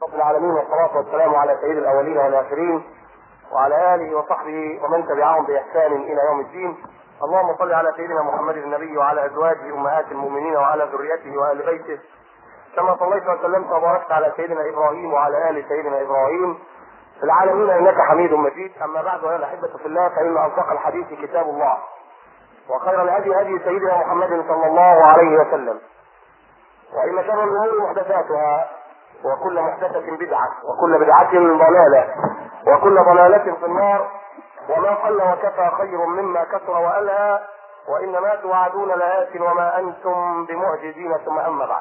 رب العالمين والصلاة والسلام على سيد الأولين والآخرين وعلى آله وصحبه ومن تبعهم بإحسان إلى يوم الدين اللهم صل على سيدنا محمد النبي وعلى أزواجه أمهات المؤمنين وعلى ذريته وآل بيته كما صليت وسلمت وباركت على سيدنا إبراهيم وعلى آل سيدنا إبراهيم في العالمين إنك حميد مجيد أما بعد أيها الأحبة في الله فإن أصدق الحديث كتاب الله وخير الهدي هدي سيدنا محمد صلى الله عليه وسلم وإن شر الأمور محدثاتها وكل محدثة بدعة وكل بدعة ضلالة وكل ضلالة في النار وما قل وكفى خير مما كثر وألهى وإنما توعدون لآت وما أنتم بمعجزين ثم أما بعد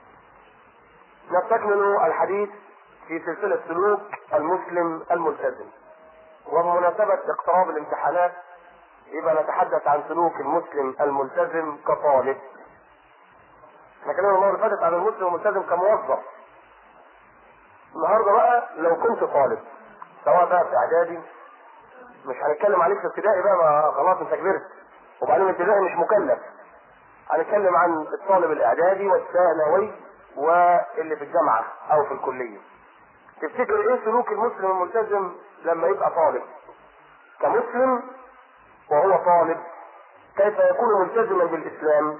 نستكمل الحديث في سلسلة سلوك المسلم الملتزم وبمناسبة اقتراب الامتحانات يبقى نتحدث عن سلوك المسلم الملتزم كطالب احنا اتكلمنا المره اللي فاتت عن المسلم الملتزم كموظف النهارده بقى لو كنت طالب سواء بقى في اعدادي مش هنتكلم عليك في ابتدائي بقى ما خلاص انت كبرت وبعدين ابتدائي مش مكلف هنتكلم عن الطالب الاعدادي والثانوي واللي في الجامعه او في الكليه تفتكر ايه سلوك المسلم الملتزم لما يبقى طالب كمسلم وهو طالب كيف يكون ملتزما بالاسلام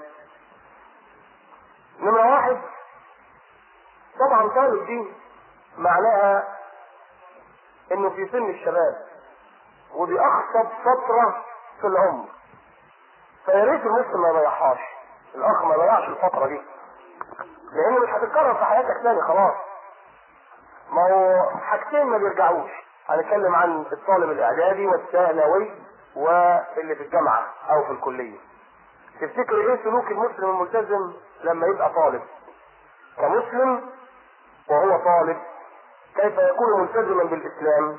نمرة واحد طبعا طالب دي معناها انه في سن الشباب ودي اخطب فترة في العمر فيا ريت المسلم ما يضيعهاش الاخ ما يضيعش الفترة دي لان مش هتتكرر في حياتك تاني خلاص ما هو حاجتين ما بيرجعوش هنتكلم عن الطالب الاعدادي والثانوي واللي في الجامعة او في الكلية تفتكر ايه سلوك المسلم الملتزم لما يبقى طالب كمسلم وهو طالب كيف يكون ملتزما بالاسلام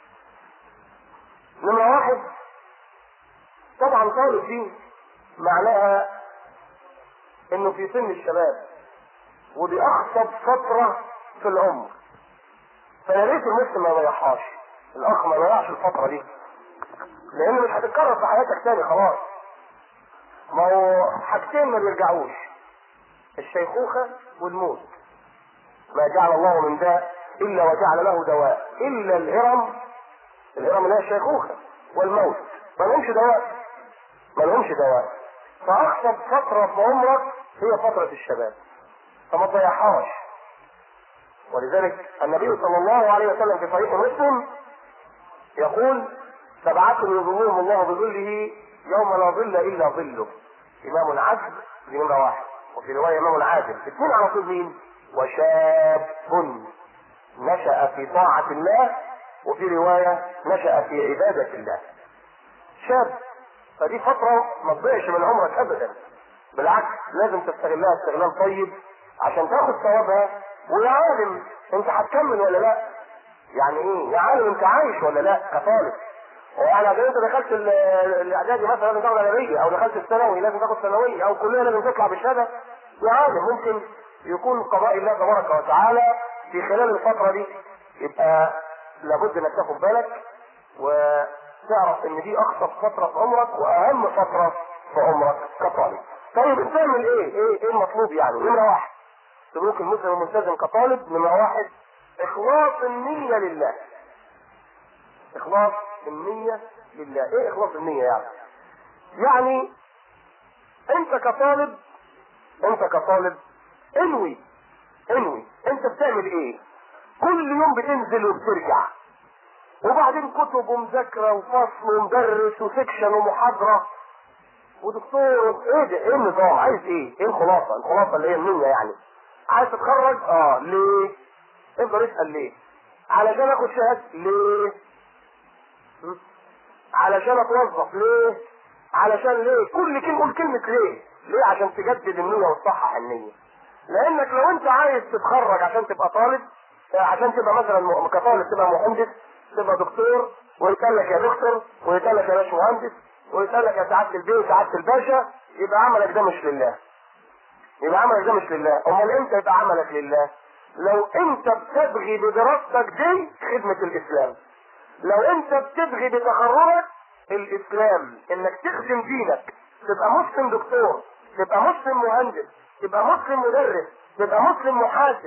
نمرة واحد طبعا طالب دي معناها انه في سن الشباب ودي اخطب فترة في العمر فيا ريت المسلم ما يضيعهاش الاخ ما يضيعش الفترة دي لان مش هتتكرر في حياتك تاني خلاص ما هو حاجتين ما بيرجعوش الشيخوخة والموت ما جعل الله من داء الا وجعل له دواء الا الهرم الهرم اللي هي الشيخوخة والموت ما لهمش دواء ما لهمش دواء فاخطب فترة في عمرك هي فترة الشباب فما تضيعهاش ولذلك النبي صلى الله عليه وسلم في صحيح مسلم يقول سبعة يظلهم الله بظله يوم لا ظل الا ظله امام عدل دي نمره واحد وفي روايه امام عادل اثنين على طول مين وشاب نشا في طاعه الله وفي روايه نشا في عباده الله شاب فدي فتره ما تضيعش من عمرك ابدا بالعكس لازم تستغلها استغلال طيب عشان تاخد ثوابها ويا عالم انت هتكمل ولا لا يعني ايه يا عالم انت عايش ولا لا كطالب يعني عشان انت دخلت الاعدادي مثلا لازم تاخد ادبيه او دخلت الثانوي لازم تاخد ثانويه او كليه لازم تطلع بالشهاده يعني ممكن يكون قضاء الله تبارك وتعالى في خلال الفتره دي يبقى لابد انك تاخد بالك وتعرف ان دي اخطر فتره في عمرك واهم فتره في عمرك كطالب. طيب بتعمل ايه؟ ايه ايه المطلوب يعني؟ نمره واحد سلوك المسلم الملتزم كطالب نمره واحد اخلاص النيه لله. اخلاص النية لله ايه اخلاص النية يعني يعني انت كطالب انت كطالب انوي انوي انت بتعمل ايه كل يوم بتنزل وبترجع وبعدين كتب ومذاكرة وفصل ومدرس وسكشن ومحاضرة ودكتور ايه ده ايه النظام عايز ايه ايه الخلاصة الخلاصة اللي هي النية يعني عايز تتخرج اه ليه افضل اسأل ليه علشان اخد شهادة ليه علشان اتوظف ليه علشان ليه كل كلمه قول كلمه ليه ليه عشان تجدد النيه وتصحح النيه لانك لو انت عايز تتخرج عشان تبقى طالب عشان تبقى مثلا كطالب تبقى مهندس تبقى دكتور ويتقال لك يا دكتور ويتقال لك يا باش مهندس ويتقال لك يا سعاده البيه سعاده الباشا يبقى عملك ده مش لله يبقى عملك ده مش لله امال امتى يبقى عملك لله لو انت بتبغي بدراستك دي خدمه الاسلام لو انت بتبغي بتخرجك الاسلام انك تخدم دينك تبقى مسلم دكتور تبقى مسلم مهندس تبقى مسلم مدرس تبقى مسلم محاسب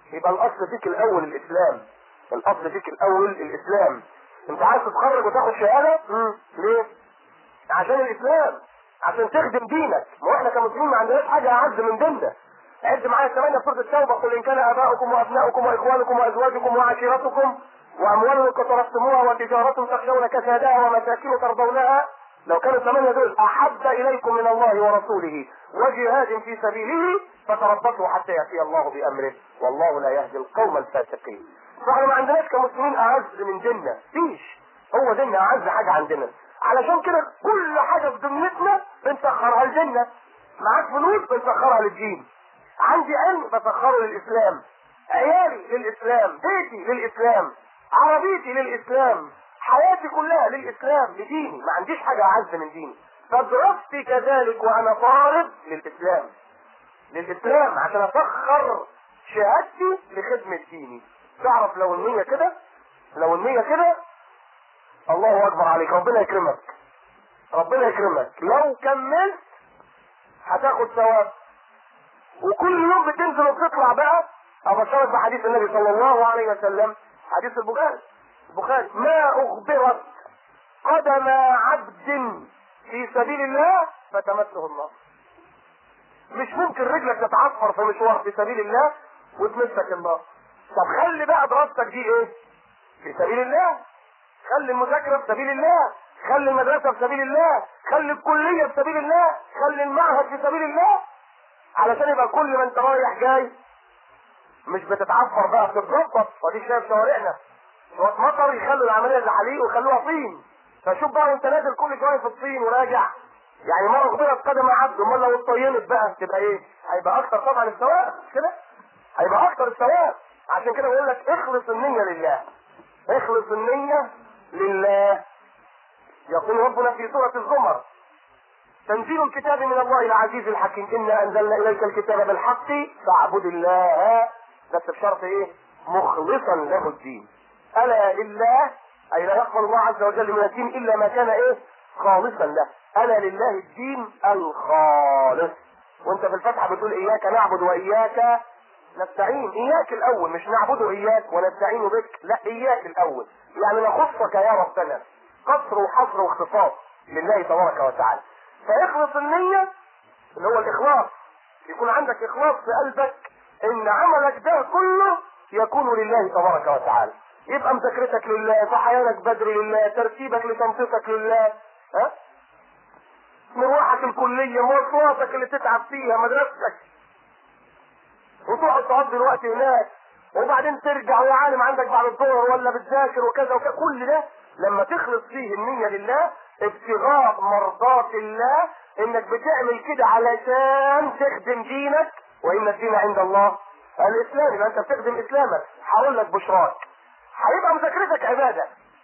يبقى الاصل فيك الاول الاسلام الاصل فيك الاول الاسلام انت عايز تتخرج وتاخد شهاده مم. ليه عشان الاسلام عشان تخدم دينك ما هو احنا كمسلمين ما عندناش حاجه اعز من ديننا عد معايا ثمانية سورة التوبة قل إن كان آباؤكم وأبناؤكم وإخوانكم وأزواجكم وعشيرتكم وأموال اقترفتموها وتجارة تخشون كسادها ومساكن ترضونها لو كانوا الثمانية دول أحب إليكم من الله ورسوله وجهاد في سبيله فتربصوا حتى يأتي الله بأمره والله لا يهدي القوم الفاسقين فاحنا ما عندناش كمسلمين أعز من ديننا فيش هو ديننا أعز حاجة عندنا علشان كده كل حاجة في دنيتنا بنسخرها لديننا معاك فلوس بنسخرها للدين عندي علم بسخره للإسلام عيالي للإسلام بيتي للإسلام عربيتي للإسلام حياتي كلها للإسلام لديني ما عنديش حاجة أعز من ديني فدراستي كذلك وأنا طالب للإسلام للإسلام عشان أسخر شهادتي لخدمة ديني تعرف لو النية كده لو النية كده الله أكبر عليك ربنا يكرمك ربنا يكرمك لو كملت هتاخد ثواب وكل يوم بتنزل وتطلع بقى أبشرك بحديث النبي صلى الله عليه وسلم حديث البخاري البخاري ما أخبرت قدم عبد في سبيل الله فتمسه النار مش ممكن رجلك تتعثر في مشوار في سبيل الله وتمسك النار طب خلي بقى دراستك دي ايه في سبيل الله خلي المذاكرة في سبيل الله خلي المدرسة في سبيل الله خلي الكلية في سبيل الله خلي المعهد في سبيل الله علشان يبقى كل ما انت رايح جاي مش بتتعفر بقى بتتظبط ودي شايف شوارعنا شوية مطر يخلوا العملية زحاليق ويخلوها طين فشوف بقى وانت نازل كل شوية في الطين وراجع يعني مرة خبرت قدم عبد امال لو اتطينت بقى تبقى ايه؟ هيبقى اكتر طبعا الثواب مش كده؟ هيبقى اكتر الثواب عشان كده بقول لك اخلص النية لله اخلص النية لله يقول ربنا في سورة الزمر تنزيل الكتاب من الله العزيز الحكيم إنا أنزلنا إليك الكتاب بالحق فاعبد الله بس بشرط إيه؟ مخلصا له الدين ألا لله أي لا يقبل الله عز وجل من الدين إلا ما كان إيه؟ خالصا له ألا لله الدين الخالص وأنت في الفتحة بتقول إياك نعبد وإياك نستعين إياك الأول مش نعبد إياك ونستعين بك لا إياك الأول يعني نخصك يا ربنا قصر وحصر واختصاص لله تبارك وتعالى فاخلص النية اللي هو الإخلاص يكون عندك إخلاص في قلبك إن عملك ده كله يكون لله تبارك وتعالى يبقى مذاكرتك لله صحيانك بدري لله ترتيبك لتنطيطك لله ها مروحك الكلية مواصلاتك اللي تتعب فيها مدرستك وتقعد تقضي الوقت هناك وبعدين ترجع ويا عالم عندك بعد الظهر ولا بتذاكر وكذا وكذا كل ده لما تخلص فيه النية لله ابتغاء مرضات الله انك بتعمل كده علشان تخدم دينك وان الدين عند الله الاسلام يبقى انت بتخدم اسلامك هقول لك بشراك هيبقى مذاكرتك عباده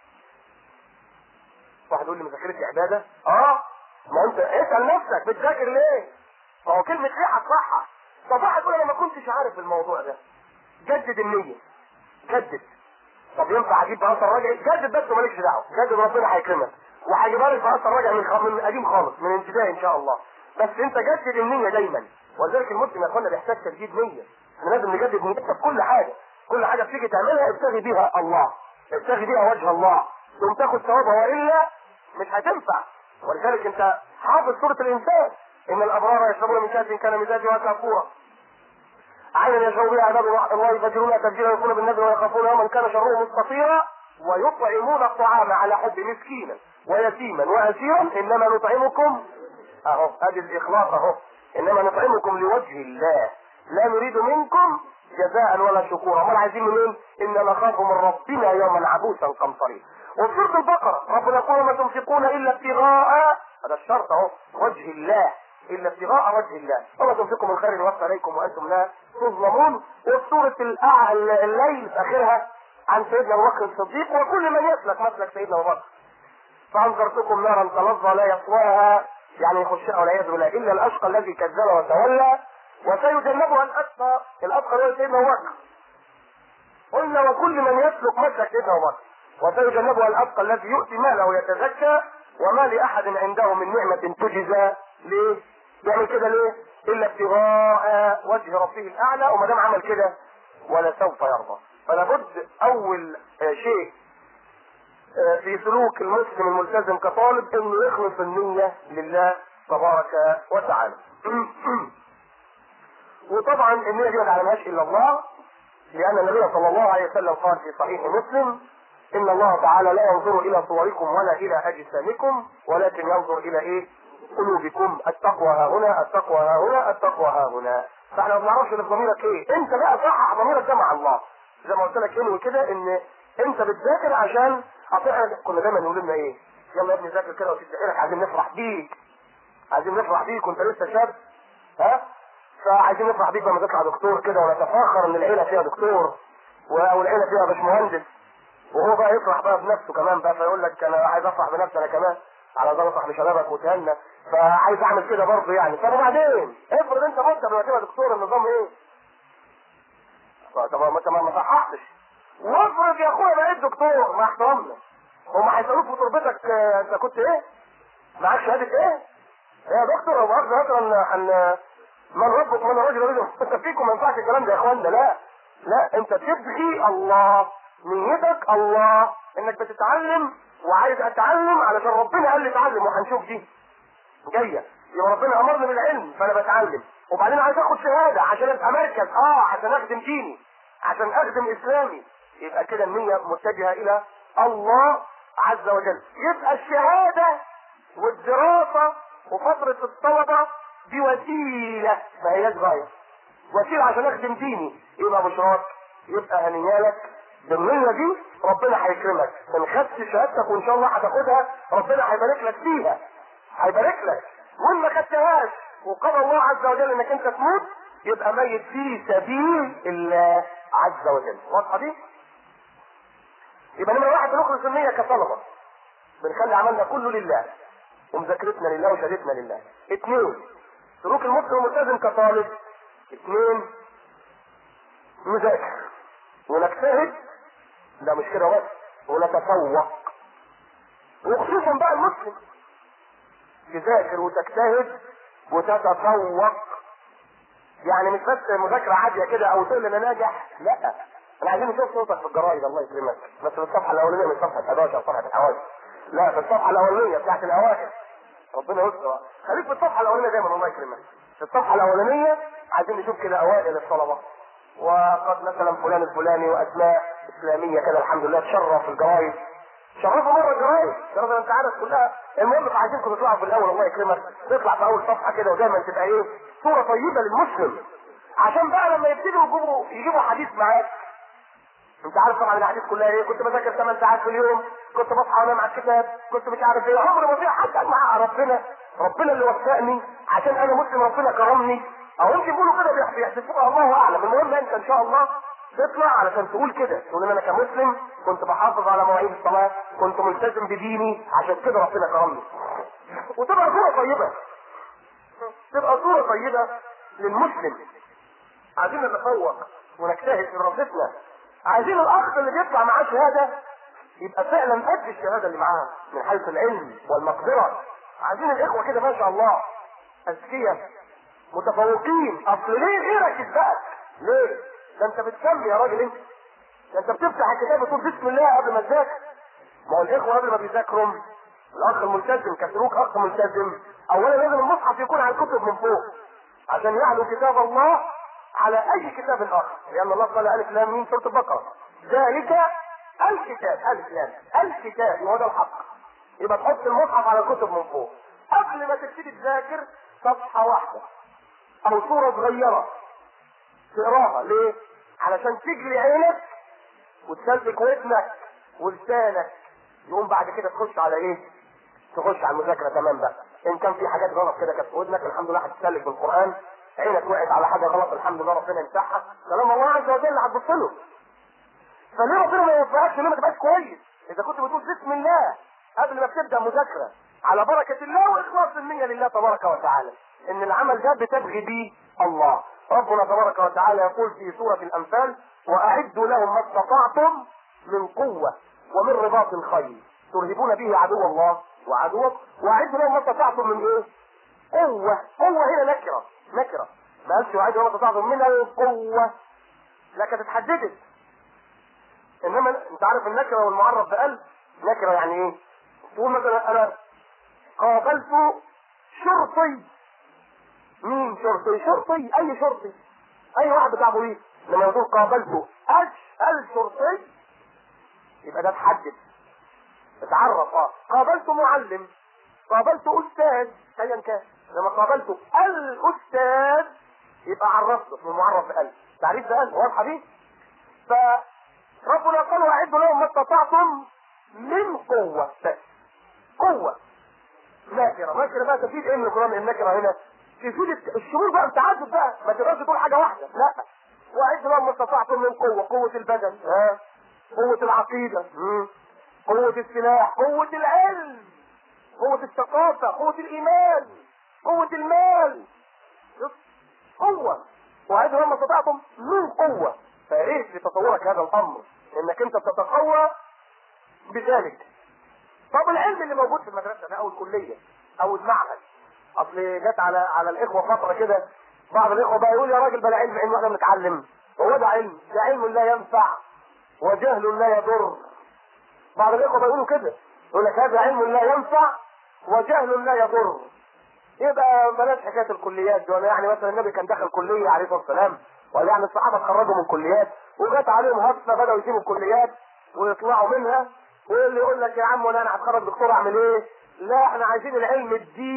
واحد يقول لي مذاكرتي عباده اه ما انت اسال نفسك بتذاكر ليه ما هو كلمه ليه هتصحح طب واحد يقول انا ما كنتش عارف الموضوع ده جدد النيه جدد طب ينفع اجيب بأثر راجعي جدد بس مالكش دعوه جدد ربنا هيكرمك وهجيبها لك بأثر راجعي من خ... من قديم خالص من ابتدائي ان شاء الله بس انت جدد النيه دايما ولذلك المسلم يا اخوانا بيحتاج تجديد نيه احنا لازم نجدد نيتنا في كل حاجه كل حاجه بتيجي تعملها ابتغي بيها الله ابتغي بيها وجه الله تقوم تاخد ثوابها والا مش هتنفع ولذلك انت حافظ سوره الانسان ان الابرار يشربون من كاس كان مزاجها كافورا عينا يشرب بها عباد الله يفجرون تفجيرا يكون بالنذر ويخافون يوما كان شره مستطيرا ويطعمون الطعام على حب مسكينا ويتيما واسيرا انما نطعمكم اهو ادي الاخلاص اهو انما نطعمكم لوجه الله لا نريد منكم جزاء ولا شكورا امال عايزين منين انا نخاف من ربنا يوما عبوسا قمطريا وفي سوره البقره ربنا يقول ما تنفقون الا ابتغاء هذا الشرط اهو وجه الله الا ابتغاء وجه الله وما تنفقوا من خير يوفى اليكم وانتم لا تظلمون وفي سوره الأع- الليل في اخرها عن سيدنا ابو بكر الصديق وكل من يسلك مسلك سيدنا ابو بكر فانذرتكم نارا تلظى لا يصلاها يعني يخشها والعياذ بالله الا الاشقى الذي كذب وتولى وسيجنبها الاتقى الاتقى هو سيدنا ابو بكر قلنا وكل من يسلك مسلك سيدنا ابو بكر وسيجنبها الاتقى الذي يؤتي ماله يتزكى وما لاحد عنده من نعمه تجزى ليه؟ يعمل كده ليه؟ الا ابتغاء وجه ربه الاعلى وما دام عمل كده ولا سوف يرضى فلا بد اول آه، شيء آه، في سلوك المسلم الملتزم كطالب انه يخلص النية لله تبارك وتعالى وطبعا النية دي ما تعلمهاش الا الله لان النبي صلى الله عليه وسلم قال في صحيح مسلم ان الله تعالى لا ينظر الى صوركم ولا الى اجسامكم ولكن ينظر الى ايه قلوبكم التقوى ها هنا التقوى ها هنا التقوى ها هنا فاحنا ما بنعرفش اللي في ضميرك ايه انت بقى صحح ضميرك ده مع الله زي ما قلت لك انوي كده ان انت بتذاكر عشان اطيع كنا دايما نقول لنا ايه يلا يا ابني ذاكر كده وتدعي لك عايزين نفرح بيك عايزين نفرح بيك وانت لسه شاب ها فعايزين نفرح بيك لما تطلع دكتور كده ونتفاخر ان العيله فيها دكتور او العيله فيها باشمهندس وهو بقى يفرح بقى بنفسه كمان بقى فيقول لك انا عايز افرح بنفسي انا كمان على ده افرح بشبابك وتهنى فعايز اعمل كده برضه يعني طب وبعدين افرض انت مت قبل ما تبقى دكتور النظام ايه؟ طب ما انت ما صححتش وافرض يا اخويا بقيت دكتور مع احترامنا هم هيسالوك في تربتك آه، انت كنت ايه؟ معاك شهاده ايه؟ يا دكتور هو مؤاخذه مثلا ان من ربك من الرجل رجل فيكم ما ينفعش الكلام ده يا اخوانا لا لا انت تبغي الله نيتك الله انك بتتعلم وعايز اتعلم علشان ربنا قال لي اتعلم وهنشوف دي جايه يبقى ربنا امرني بالعلم فانا بتعلم وبعدين عايز اخد شهاده عشان ابقى مركز اه عشان اخدم ديني عشان اخدم اسلامي يبقى كده النيه متجهه الى الله عز وجل يبقى الشهاده والدراسه وفتره الطلبه دي وسيله ما هياش غايه وسيله عشان اخدم ديني يبقى بشراك يبقى هنيالك بالنية دي ربنا هيكرمك ان خدت شهادتك وان شاء الله هتاخدها ربنا هيبارك لك فيها هيبارك لك وان ما خدتهاش وقضى الله عز وجل انك انت تموت يبقى ميت في سبيل الله عز وجل واضحه دي؟ يبقى نمره واحد بنخلص النية كطلبة بنخلي عملنا كله لله ومذاكرتنا لله وشهادتنا لله اثنين سلوك المسلم الملتزم كطالب اثنين نذاكر ونجتهد ده مش كده بس ونتفوق وخصوصا بقى المسلم تذاكر وتجتهد وتتفوق يعني مش بس مذاكرة عادية كده او تقول انا ناجح لا انا عايزين نشوف صوتك في الجرايد الله يكرمك بس في الصفحة الاولانية مش صفحة 11 صفحة الحوادث لا في الصفحة الاولانية بتاعت الاوائل ربنا يستر خليك في الصفحة الاولانية دايما الله يكرمك في الصفحة الاولانية عايزين نشوف كده اوائل الطلبة وقد مثلا فلان الفلاني واسماء اسلاميه كده الحمد لله تشرف الجرايد شرفوا مره الجرايد شرف انت عارف كلها المهم عايزينكم تطلعوا في الاول الله يكرمك تطلع في اول صفحه كده ودايما تبقى ايه صوره طيبه للمسلم عشان بقى لما يبتدوا يجيبوا يجيبوا حديث معاك انت عارف طبعا الاحاديث كلها ايه كنت بذاكر 8 ساعات في اليوم كنت بصحى وانام على الكتاب كنت مش عارف ايه عمري ما فيها حتى مع ربنا ربنا اللي وفقني عشان انا مسلم ربنا كرمني او يمكن يقولوا كده بيح- بيحسبوها الله اعلم المهم انت ان شاء الله تطلع علشان تقول كده تقول ان انا كمسلم كنت بحافظ على مواعيد الصلاه كنت ملتزم بديني عشان كده ربنا كرمني وتبقى صوره طيبه تبقى صوره طيبه للمسلم عايزين نتفوق ونجتهد في دراستنا عايزين الاخ اللي بيطلع معاه شهاده يبقى فعلا قد الشهاده اللي معاه من حيث العلم والمقدره عايزين الاخوه كده ما شاء الله اذكياء متفوقين اصل ليه غيرك يسبقك ليه ده انت بتسمي يا راجل انت ده انت بتفتح الكتاب وتقول بسم الله قبل ما تذاكر ما هو الاخوه قبل ما بيذاكروا الاخ الملتزم كسلوك اخ ملتزم اولا لازم المصحف يكون على الكتب من فوق عشان يعلو كتاب الله على اي كتاب اخر لان الله قال الف لام ميم سوره البقره ذلك الكتاب الف لام الكتاب وهو ده الحق يبقى تحط المصحف على الكتب من فوق قبل ما تبتدي تذاكر صفحه واحده او صوره صغيره تقراها ليه؟ علشان تجري عينك وتسلك ودنك ولسانك يقوم بعد كده تخش على ايه؟ تخش على المذاكره تمام بقى ان كان في حاجات غلط كده كانت في ودنك الحمد لله هتتسلك بالقران عينك وقعت على حاجه غلط الحمد لله ربنا يمسحها كلام الله عز وجل هتبص له فليه ربنا ما يوفقكش ليه ما تبقاش كويس اذا كنت بتقول بسم الله قبل ما بتبدا مذاكره على بركه الله واخلاص النيه لله تبارك وتعالى ان العمل ده بتبغي بيه الله ربنا تبارك وتعالى يقول في سوره الانفال واعدوا لهم ما استطعتم من قوه ومن رباط الخيل ترهبون به عدو الله وعدوك واعدوا لهم ما استطعتم من ايه؟ قوه قوه هنا نكره نكره ما قالش واعدوا لهم ما استطعتم من القوه لا كانت اتحددت انما انت عارف النكره والمعرف بقلب نكره يعني ايه تقول مثلا انا قابلت شرطي مين شرطي شرطي اي شرطي اي واحد بتاع بوليس لما يقول قابلت اشهل شرطي يبقى ده اتحدد اتعرف اه قابلت معلم قابلت استاذ ايا كان لما قابلت الاستاذ يبقى عرفته اسمه معرف بقلب تعريف بقلب واضحه دي فربنا قال واعدوا لهم ما استطعتم من قوه بس قوه نكره نكره بقى تفيد ايه من القران النكره هنا تفيد الشمول بقى التعدد بقى ما تقدرش تقول حاجه واحده لا واعدوا لهم ما استطعتم من قوه قوه البدن ها قوه العقيده مم. قوه السلاح قوه العلم قوه الثقافه قوه الايمان قوه المال قوه واعدوا لهم ما استطعتم من قوه فايه في تصورك هذا الامر انك انت بتتقوى بذلك طب العلم اللي موجود في المدرسه ده او الكليه او المعهد اصل جت على على الاخوه فتره كده بعض الاخوه بقى يقول يا راجل بلا علم علم واحنا بنتعلم هو ده علم ده علم لا ينفع وجهل لا يضر بعض الاخوه بيقولوا كده يقول لك هذا علم لا ينفع وجهل لا يضر يبقى بلاش حكايه الكليات دي ولا يعني مثلا النبي كان دخل كليه عليه الصلاه والسلام ولا يعني الصحابه اتخرجوا من كليات وجات عليهم هفه بداوا يسيبوا الكليات ويطلعوا منها واللي يقول لك يا عم وانا انا هتخرج دكتور اعمل ايه؟ لا احنا عايزين العلم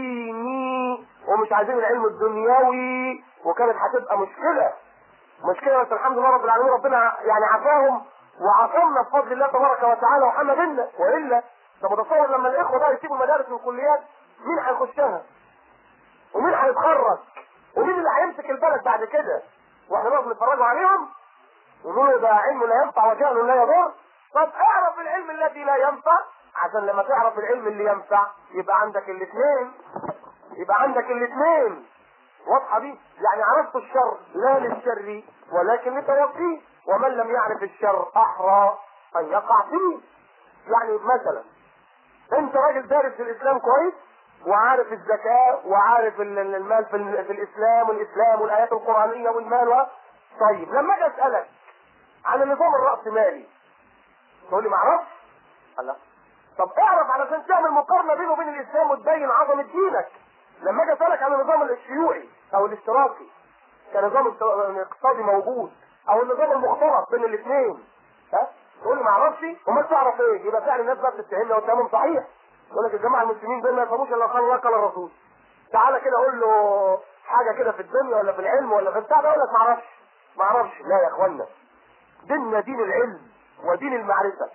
الديني ومش عايزين العلم الدنيوي وكانت هتبقى مشكله مشكله بس الحمد لله رب العالمين ربنا يعني عافاهم وعصمنا بفضل الله تبارك وتعالى وحمى بنا والا انت متصور لما الاخوه بقى يسيبوا المدارس والكليات مين هيخشها؟ ومين هيتخرج؟ ومين اللي هيمسك البلد بعد كده؟ واحنا نقف نتفرجوا عليهم ونقولوا ده علم لا ينفع وجهل لا يضر طب اعرف العلم الذي لا ينفع عشان لما تعرف العلم اللي ينفع يبقى عندك الاثنين يبقى عندك الاثنين واضحه دي يعني عرفت الشر لا للشر ولكن لتوقيه ومن لم يعرف الشر احرى ان يقع فيه يعني مثلا انت راجل دارس في الاسلام كويس وعارف الزكاة وعارف المال في, في الاسلام والاسلام والايات القرآنية والمال و... طيب لما اجي اسألك عن النظام الرأسمالي تقول لي معرفش لا طب اعرف علشان تعمل مقارنة بينه وبين الاسلام وتبين عظمة دينك لما اجي اسألك عن النظام الشيوعي او الاشتراكي كنظام اقتصادي موجود او النظام المختلط بين الاثنين ها تقول لي معرفش وما تعرف ايه يبقى فعلا الناس بقى بتتهمنا واتهامهم صحيح يقول لك الجماعه المسلمين دول ما يفهموش الا قال الله قال الرسول تعالى كده قول له حاجه كده في الدنيا ولا في العلم ولا في البتاع ده يقول لك ما اعرفش ما اعرفش لا يا اخوانا ديننا دين العلم ودين المعرفه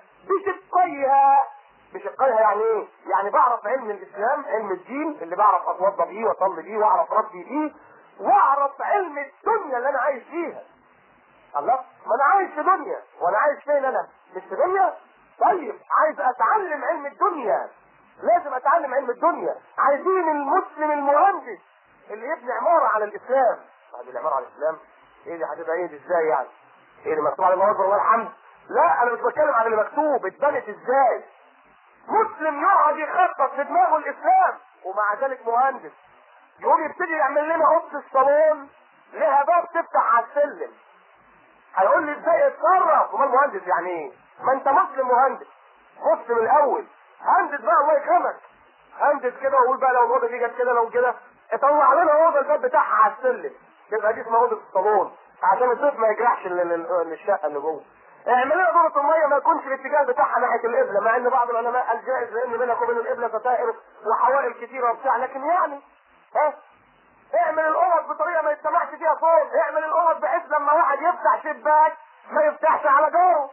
بشقيها بشقيها يعني ايه؟ يعني بعرف علم الاسلام علم الدين اللي بعرف اتوضى بيه واصلي بيه واعرف ربي بيه واعرف علم الدنيا اللي انا عايش فيها الله ما انا عايش في دنيا وانا عايش فين انا مش في دنيا طيب عايز اتعلم علم الدنيا لازم اتعلم علم الدنيا عايزين المسلم المهندس اللي يبني عمارة على الاسلام بعد العمارة على الاسلام ايه دي هتبقى ايه دي ازاي يعني ايه اللي مكتوب على الله اكبر والحمد لا انا مش بتكلم عن اللي مكتوب اتبنت ازاي مسلم يقعد يخطط في دماغه الاسلام ومع ذلك مهندس يقوم يبتدي يعمل لنا اوضه الصالون لها باب تفتح على السلم هيقول لي ازاي اتصرف امال مهندس يعني ايه ما انت مسلم مهندس مسلم الاول هندس بقى الله يكرمك هندس كده وقول بقى لو الاوضه دي جت كده لو كده اطلع لنا اوضه الباب بتاعها على السلم تبقى دي اسمها اوضه الصالون عشان الضيف ما يجرحش الشقه اللي جوه اعمل لنا دورة المية ما يكونش الاتجاه بتاعها ناحية القبلة مع ان بعض العلماء قال جائز لان بينك وبين القبلة ستائر وحوائل كتيرة وبتاع لكن يعني ها اعمل الاوض بطريقة ما يستمعش فيها صوت اعمل الاوض بحيث لما واحد يفتح شباك ما يفتحش على جاره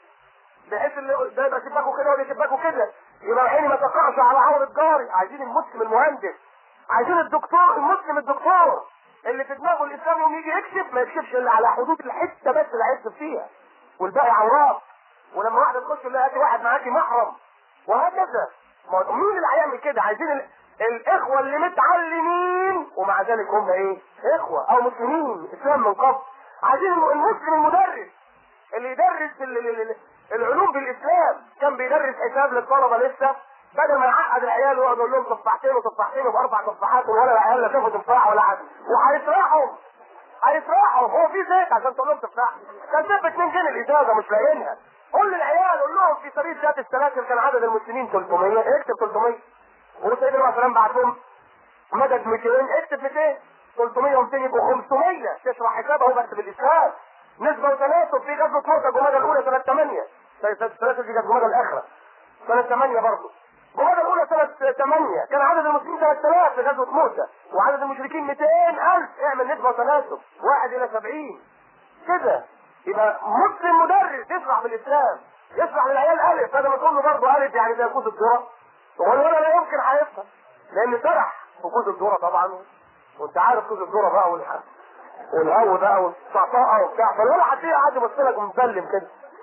بحيث اللي ده يبقى شباكه كده وده شباكه كده يبقى عيني ما تقعش على عورة جاري عايزين المسلم المهندس عايزين الدكتور المسلم الدكتور اللي في دماغه الاسلام يوم يجي يكشف ما يكشفش الا على حدود الحته بس اللي هيكشف فيها والباقي عورات ولما واحد تخش يقول هاتي واحد معاكي محرم وهكذا ما مين اللي هيعمل كده عايزين ال... الاخوه اللي متعلمين ومع ذلك هم ايه اخوه او مسلمين اسلام من قبل عايزين المسلم المدرس اللي يدرس ال... ال... ال... العلوم بالاسلام كان بيدرس حساب للطلبه لسه بدل ما يعقد العيال ويقعد يقول لهم تفاحتين وتفاحتين وباربع تفاحات ولا العيال لا شافوا تفاح ولا حاجه وهيسرحهم هيفرحوا هو في زيت عشان تقول لهم تفرحوا كان زيت ب 2 جنيه الازازه مش لاقيينها قول للعيال قول لهم في طريق ذات السلاسل كان عدد المسلمين 300 اكتب 300 وسيدنا مثلا بعت لهم مدد 200 اكتب 200 300 و200 يبقوا 500 تشرح حسابه بس بالاسلام نسبة وتناسب في غزوة موسى جمادى الأولى سنة 8 سنة 3 دي كانت جمادى الآخرة سنة 8 برضه جمادى الأولى سنة 8 كان عدد المسلمين 3000 في غزوة موسى وعدد المشركين 200000 اعمل نسبة وتناسب 1 إلى 70 كده يبقى مسلم مدرس يشرح بالإسلام يشرح للعيال ألف هذا ما تقول له برضه ألف يعني زي كوز الذرة هو الولد لا يمكن هيفهم لأن شرح في كوز الذرة طبعا وأنت عارف كوز الذرة بقى والحق والهو بقى والصعصعه وبتاع فالولا هتلاقيه قاعد يبص لك ومسلم كده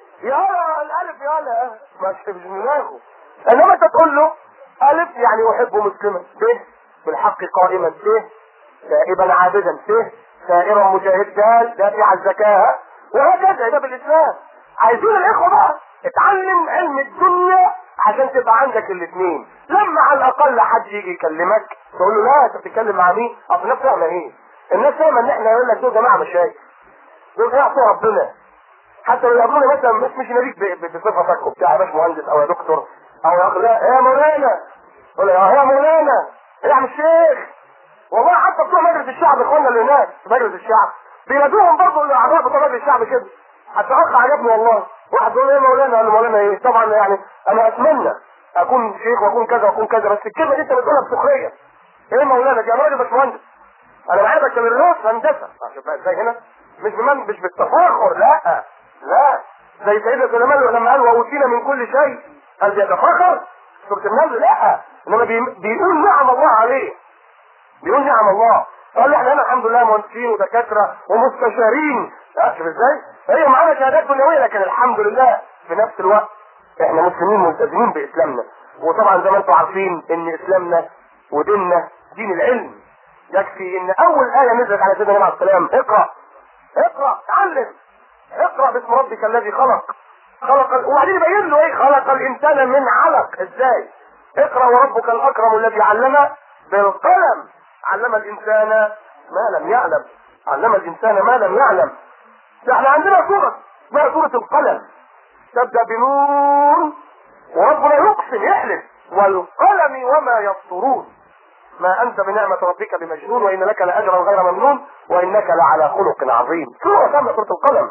يا الالف يا لا مش في دماغه انما انت تقول له الف يعني احب مسلما ب بالحق قائما ب تائبا عابدا ب سائرا مجاهد دال دافع الزكاه وهكذا ده بالاسلام عايزين الاخوه بقى اتعلم علم الدنيا عشان تبقى عندك الاثنين لما على الاقل حد يجي يكلمك تقول له لا انت بتتكلم مع مين اصل الناس فاهمه ايه الناس فاهمه ان احنا يقول لك دول جماعه مشايخ دول يعصوا ربنا حتى لو يقابلوني مثلا مش مش نبيك ب- ب- بصفتك وبتاع يا باش مهندس او يا دكتور او يا أخ- لا يا مولانا يقول يا يا مولانا يا عم الشيخ والله حتى بتوع مجلس الشعب اخواننا اللي هناك في مجلس الشعب بينادوهم برضه الاعضاء بتوع مجلس الشعب كده حتى اخ عجبني والله واحد يقول لي يا مولانا قال له مولانا ايه طبعا يعني انا اتمنى اكون شيخ واكون كذا واكون كذا بس الكلمه دي انت بتقولها بسخريه ايه مولانا دي انا راجل باشمهندس انا معايا بكالوريوس هندسه عشان بقى ازاي هنا مش بمن مش بالتفاخر لا لا زي سيدنا سليمان لما قال واوتينا من كل شيء قال بيتفاخر سوره النمل لا انما بي- بيقول نعم الله عليه بيقول نعم الله قال احنا هنا الحمد لله مهندسين ودكاتره ومستشارين لا، شوف ازاي هي معانا شهادات دنيويه لكن الحمد لله في نفس الوقت احنا مسلمين ملتزمين باسلامنا وطبعا زي ما انتم عارفين ان اسلامنا وديننا دين العلم يكفي ان اول ايه نزلت على سيدنا النبي عليه السلام اقرا اقرا تعلم اقرا باسم ربك الذي خلق خلق ال- وبعدين يبين له ايه خلق الانسان من علق ازاي اقرا وربك الاكرم الذي علم بالقلم علم الانسان ما لم يعلم علم الانسان ما لم يعلم ده احنا عندنا سوره اسمها سوره القلم تبدا بنور وربنا يقسم يحلف والقلم وما يسطرون ما انت بنعمة ربك بمجنون وان لك لاجرا غير ممنون وانك لعلى خلق عظيم سورة سمع سورة القلم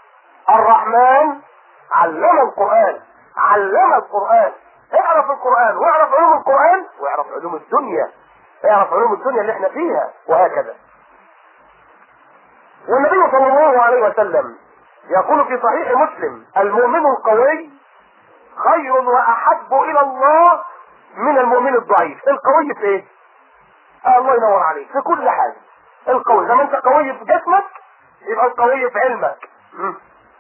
الرحمن علم القرآن علم القرآن اعرف القرآن واعرف علوم القرآن واعرف علوم الدنيا اعرف علوم الدنيا اللي احنا فيها وهكذا والنبي صلى الله عليه وسلم يقول في صحيح مسلم المؤمن القوي خير واحب الى الله من المؤمن الضعيف القوي في ايه آه الله ينور عليك في كل حاجة القوي لما انت قوي في جسمك يبقى القوي في علمك مم.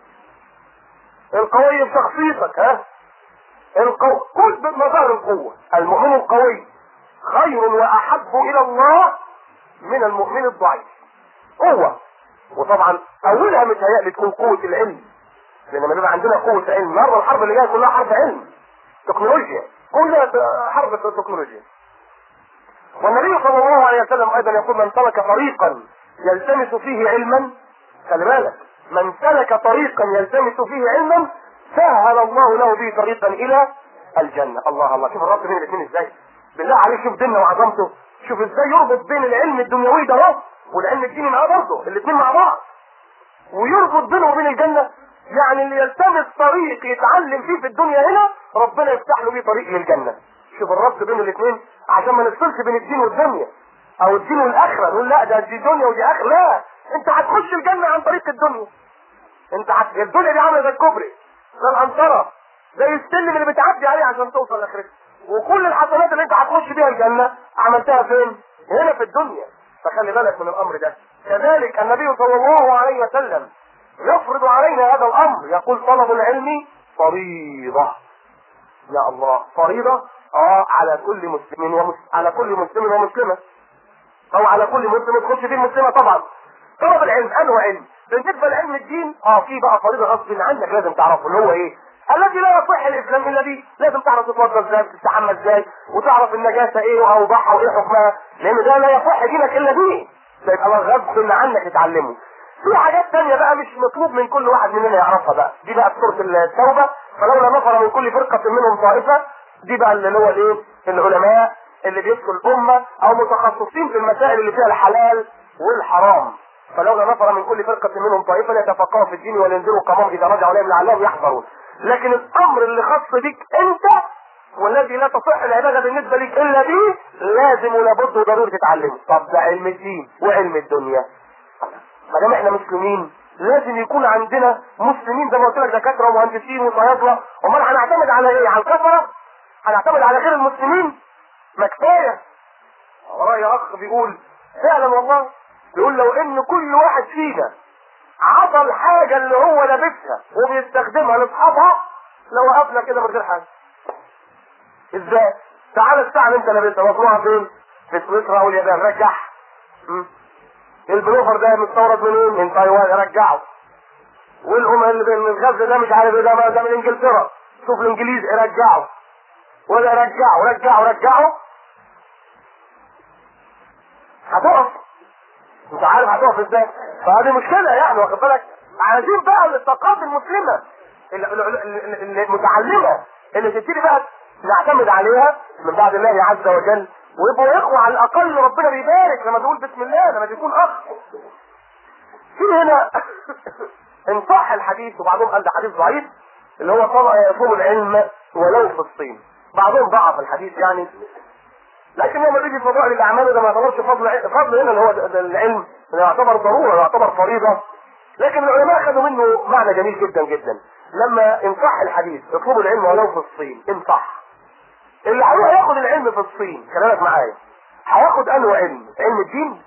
القوي في شخصيتك ها القو... كل بمظاهر القوة المؤمن القوي خير واحب الى الله من المؤمن الضعيف قوة وطبعا اولها متهيألي تكون قوة العلم لان لما يبقى عندنا قوة علم النهارده الحرب اللي جاية كلها حرب علم تكنولوجيا كلها حرب التكنولوجيا والنبي صلى الله عليه وسلم ايضا يقول من سلك طريقا يلتمس فيه علما خلي بالك من سلك طريقا يلتمس فيه علما سهل الله له به طريقا الى الجنة الله الله شوف الربط بين الاثنين ازاي بالله عليك شوف ديننا وعظمته شوف ازاي يربط بين العلم الدنيوي ده اهو والعلم الديني معاه برضه الاثنين مع بعض ويربط بينه وبين الجنة يعني اللي يلتمس طريق يتعلم فيه في الدنيا هنا ربنا يفتح له بيه طريق للجنة شوف الربط بين الاثنين عشان ما نفصلش بين الدين والدنيا او الدين والاخره نقول لا ده دي دنيا ودي اخره لا انت هتخش الجنه عن طريق الدنيا انت هت... الدنيا دي عامله زي الكوبري زي العنطره زي السلم اللي بتعدي عليه عشان توصل لاخرتك وكل الحسنات اللي انت هتخش بيها الجنه عملتها فين؟ هنا في الدنيا فخلي بالك من الامر ده كذلك النبي صلى الله عليه وسلم يفرض علينا هذا الامر يقول طلب العلم فريضه يا الله فريضة اه على كل مسلم ومس... على كل مسلم ومسلمة او على كل مسلم تخش فيه المسلمة طبعا طلب العلم انه علم بالنسبة لعلم الدين اه في بقى فريضة غصب عنك لازم تعرفه اللي هو ايه الذي لا يصح الاسلام الا به لازم تعرف تتوضا ازاي تستحمى ازاي وتعرف النجاسة ايه واوضاعها وايه حكمها لان ده لا يصح دينك الا به ده يبقى غصب عنك تتعلمه في حاجات تانية بقى مش مطلوب من كل واحد مننا يعرفها بقى دي بقى في سورة التوبة فلولا نفر من كل فرقة منهم طائفة دي بقى اللي هو الايه العلماء اللي بيفتوا الأمة أو متخصصين في المسائل اللي فيها الحلال والحرام فلولا نفر من كل فرقة منهم طائفة ليتفقهوا في الدين ولينذروا قومهم إذا رجعوا إليهم لعلهم يحذرون لكن الأمر اللي خاص بيك أنت والذي لا تصح العبادة بالنسبة لك إلا به لازم ولابد وضروري تتعلمه طب ده علم الدين وعلم الدنيا ما دام احنا مسلمين لازم يكون عندنا مسلمين زي ما قلت لك دكاتره ومهندسين وصيادله امال هنعتمد على ايه؟ على الكفره؟ هنعتمد على غير المسلمين؟ ما كفايه ورايا اخ بيقول فعلا والله بيقول لو ان كل واحد فينا عطى الحاجه اللي هو لابسها وبيستخدمها لاصحابها لو وقفنا كده من غير حاجه ازاي؟ تعال الساعه اللي انت لابسها مصنوعه فين؟ في سويسرا او اليابان رجعها م? البلوفر ده مستورد منين؟ من تايوان رجعه والأم اللي من الغزة ده مش عارف ايه ده ده من انجلترا شوف الانجليز رجعه ولا رجعه رجعه رجعه هتقف انت عارف هتقف ازاي فهذه مشكلة يعني واخد بالك عايزين بقى الثقافة المسلمة المتعلمة اللي تبتدي بقى نعتمد عليها من بعد الله عز وجل ويبقوا اخوة على الاقل ربنا بيبارك لما تقول بسم الله لما تكون اخ في هنا ان صح الحديث وبعضهم قال ده حديث ضعيف اللي هو طبعا يطلب العلم ولو في الصين بعضهم ضعف الحديث يعني لكن لما بيجي فضائل الاعمال ده ما يعتبرش فضل فضل هنا اللي هو ده العلم اللي يعتبر ضروره يعتبر فريضه لكن العلماء خدوا منه معنى جميل جدا جدا لما ان صح الحديث اطلبوا العلم ولو في الصين ان صح اللي هيروح ياخد العلم في الصين خلي معايا هياخد انه علم علم الدين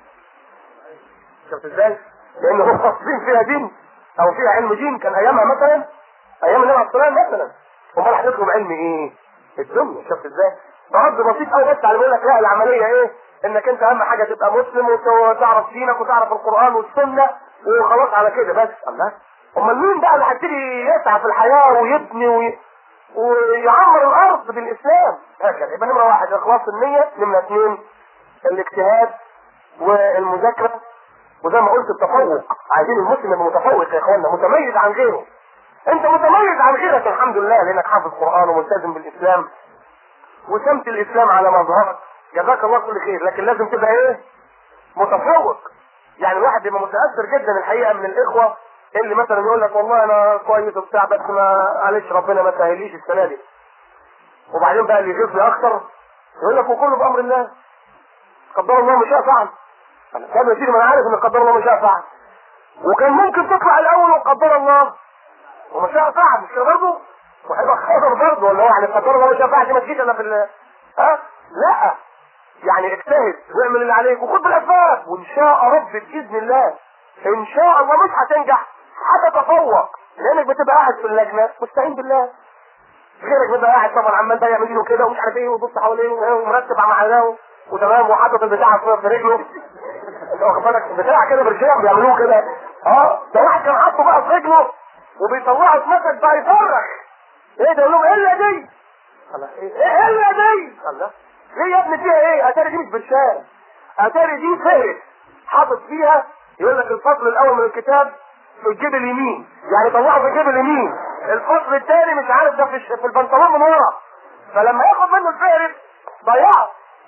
شفت ازاي لان هو الصين فيها دين او فيها علم دين كان ايامها مثلا ايام النبي عليه الصلاه مثلا امال هتطلب علم ايه الدنيا شفت ازاي رد بسيط قوي بس على بيقول لك لا العمليه ايه انك انت اهم حاجه تبقى مسلم وتعرف دينك وتعرف القران والسنه وخلاص على كده بس الله امال مين بقى اللي هيبتدي يسعى في الحياه ويبني وي... ويعمر الارض بالاسلام هكذا يبقى نمره واحد اخلاص النيه نمره اثنين الاجتهاد والمذاكره وزي ما قلت التفوق عايزين المسلم يبقى متفوق يا اخوانا متميز عن غيره انت متميز عن غيرك الحمد لله لانك حافظ قران وملتزم بالاسلام وسمت الاسلام على مظهرك جزاك الله كل خير لكن لازم تبقى ايه متفوق يعني الواحد بيبقى متاثر جدا الحقيقه من الاخوه اللي مثلا يقول لك والله انا كويس وبتاع بس ما معلش ربنا ما سهليش السنه دي وبعدين بقى اللي يغيظ لي اكتر يقول لك وكله بامر الله قدر الله ما شاء فعل انا كان يا سيدي ما انا عارف ان قدر الله ما شاء فعل وكان ممكن تطلع الاول وقدر الله وما شاء فعل مش كده برضه وهيبقى خطر برضه ولا هو يعني قدر الله ما شاء فعل دي ما تجيش الا في ال ها لا يعني اجتهد واعمل اللي عليك وخد بالاسباب وان شاء رب باذن الله ان شاء الله مش هتنجح هتتفوق لانك بتبقى قاعد في اللجنه مستعين بالله غيرك بيبقى قاعد طبعا عمال ده يعمل له كده ومش عارف ايه ويبص حواليه ومرتب على معاه وتمام وحاطط البتاع في رجله انت واخد بالك بتاع كده برجلهم بيعملوه كده اه ده واحد كان حاطه بقى في رجله وبيطلعه في مسك بقى يفرخ ايه ده يقول لهم ايه اللي دي؟ الله ايه اللي دي؟ الله ليه يا ابني فيها ايه؟ اتاري دي مش بالشام اتاري دي فهرس حاطط فيها يقول لك الفصل الاول من الكتاب في الجيب اليمين يعني طلعه في الجيب اليمين الفصل الثاني مش عارف ده في, في البنطلون من ورا فلما ياخد منه الفهرس ضيعه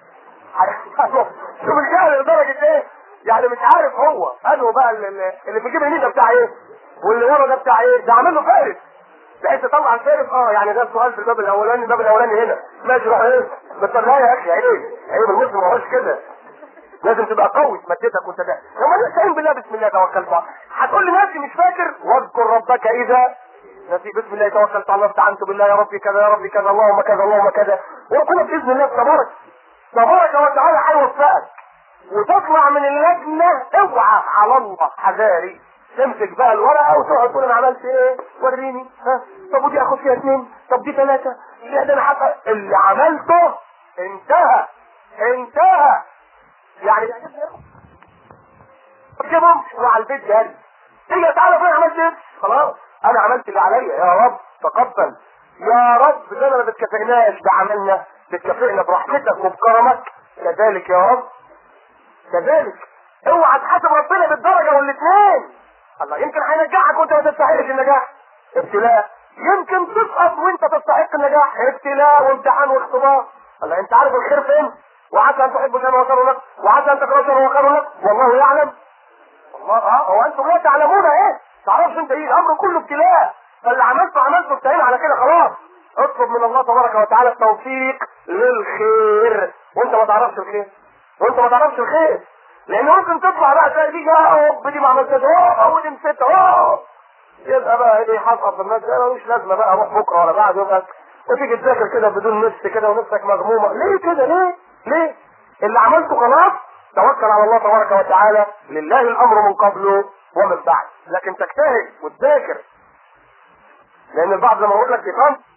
شوف الجهل لدرجة ايه يعني مش عارف هو انه بقى اللي, اللي في الجيب اليمين ده بتاع ايه واللي ورا ده بتاع ايه ده عامل له فارس بحيث تطلع الفارس اه يعني ده السؤال في الباب الاولاني الباب الاولاني هنا ماشي روح ايه بس لا يا اخي عيب عيب المسلم ما هوش كده لازم تبقى قوي في مادتك وانت ده لما نستعين بالله بسم الله توكلت هتقول لي نفسي مش فاكر واذكر ربك اذا نسي بسم الله توكلت على الله استعنت بالله يا ربي كذا يا ربي كذا اللهم كذا اللهم كذا وربنا باذن الله تبارك تبارك وتعالى هيوفقك وتطلع من اللجنه اوعى على الله حذاري تمسك بقى الورقه وتقعد تقول انا عملت ايه وريني ها طب ودي اخد فيها اثنين طب دي ثلاثه لا ده انا حتى اللي عملته انتهى انتهى يعني جيبهم وعلى البيت جري تيجي تعالى فين عملت ايه خلاص انا عملت اللي عليا يا رب تقبل يا رب ده انا ما بتكافئناش بعملنا بتكافئنا برحمتك وبكرمك كذلك يا رب كذلك اوعى تحاسب ربنا بالدرجه والاثنين الله يمكن هينجحك وانت ما تستحقش النجاح ابتلاء يمكن تسقط وانت تستحق النجاح ابتلاء وامتحان واختبار الله انت عارف الخير فين وعسى ان تحبوا شيئا وخير لك وعسى ان تكرهوا شيئا وخير لك والله يعلم الله اه هو انتم لا تعلمون ايه تعرفش انت ايه الامر كله ابتلاء فاللي عملته عملته ابتلاء على كده خلاص اطلب من الله تبارك وتعالى التوفيق للخير وانت ما تعرفش الخير وانت ما تعرفش الخير لان ممكن تطلع بقى تلاقي دي جاء هوب دي ما عملتهاش هوب ودي نسيتها هوب يبقى بقى ايه حصل في الناس ده ملوش لازمه بقى اروح بكره ولا بعد يبقى وتيجي تذاكر كده بدون نفس كده ونفسك مغمومه ليه كده ليه؟ ليه؟ اللي عملته خلاص توكل على الله تبارك وتعالى لله الامر من قبله ومن بعد لكن تجتهد وتذاكر لان البعض زي ما بقول لك بيقام